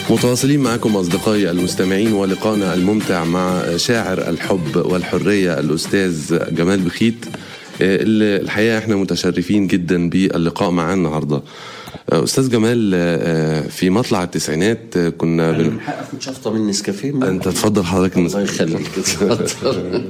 متواصلين معكم أصدقائي المستمعين ولقائنا الممتع مع شاعر الحب والحرية الأستاذ جمال بخيت اللي الحقيقة احنا متشرفين جدا باللقاء معاه النهاردة أستاذ جمال في مطلع التسعينات كنا انا من حق اخد شفطه من نسكافيه انت تفضل حضرتك الله يخليك اتفضل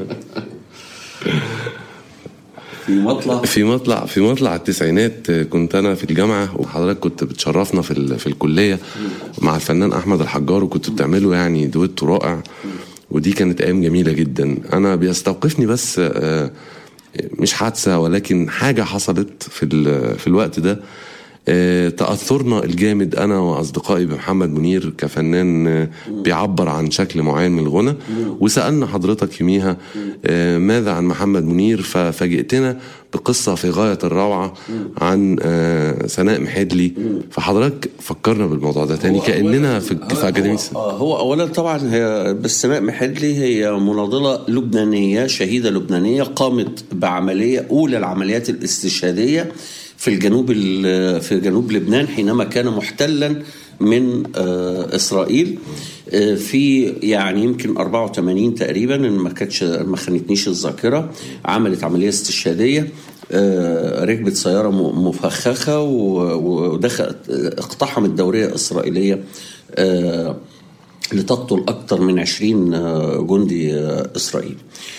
في مطلع في مطلع في مطلع التسعينات كنت انا في الجامعه وحضرتك كنت بتشرفنا في ال- في الكليه مع الفنان احمد الحجار وكنت بتعملوا يعني دويتو رائع ودي كانت ايام جميله جدا انا بيستوقفني بس آه، مش حادثه ولكن حاجه حصلت في ال- في الوقت ده آه، تأثرنا الجامد أنا وأصدقائي بمحمد منير كفنان آه، بيعبر عن شكل معين من الغنى وسألنا حضرتك يوميها آه، ماذا عن محمد منير ففاجئتنا بقصة في غاية الروعة عن آه، سناء محدلي فحضرتك فكرنا بالموضوع ده تاني هو كأننا أولاً- في هو- في أكاديمية هو, آه، هو اولا طبعا هي بس سناء محدلي هي مناضله لبنانيه شهيده لبنانيه قامت بعمليه اولى العمليات الاستشهاديه في الجنوب ال- في جنوب لبنان حينما كان محتلا من آه، اسرائيل آه، في يعني يمكن 84 تقريبا إن ما كانتش ما خانتنيش الذاكره عملت عمليه استشهاديه آه، ركبت سياره م- مفخخه و- ودخلت اقتحم الدوريه الاسرائيليه آه، لتقتل أكثر من 20 آه، جندي آه، إسرائيلي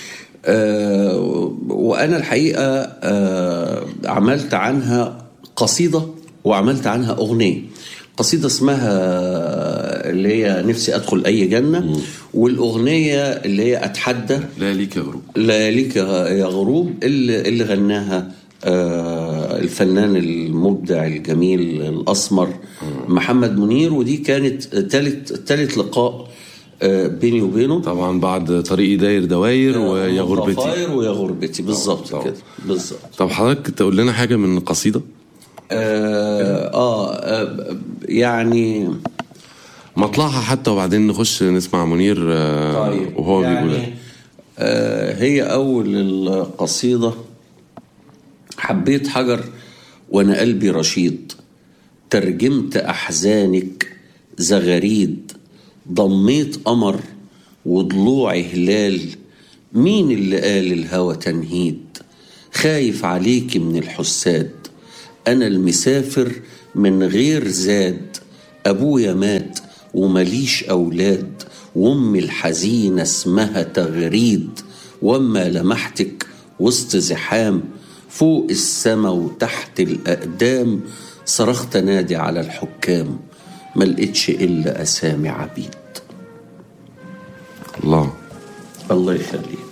آه، وأنا الحقيقة آه، عملت عنها قصيدة وعملت عنها أغنية قصيدة اسمها اللي هي نفسي أدخل أي جنة والأغنية اللي هي أتحدى لا ليك يا غروب لياليك يا غروب اللي, اللي غناها آه، الفنان المبدع الجميل الاسمر محمد منير ودي كانت ثالث ثالث لقاء آه، بيني وبينه طبعا بعد طريقي داير دواير ويا غربتي ضفاير ويا غربتي بالظبط طبعا. كده بالظبط طب حضرتك تقول لنا حاجة من القصيدة آه, آه, اه يعني مطلعها حتى وبعدين نخش نسمع منير آه، طيب وهو يعني بيقول آه هي أول القصيدة حبيت حجر وأنا قلبي رشيد ترجمت أحزانك زغاريد ضميت قمر وضلوعي هلال مين اللي قال الهوى تنهيد خايف عليكي من الحساد أنا المسافر من غير زاد أبويا مات ومليش أولاد وأمي الحزينة اسمها تغريد وأما لمحتك وسط زحام فوق السما وتحت الأقدام صرخت نادي على الحكام ما لقيتش إلا أسامي عبيد الله الله يخليك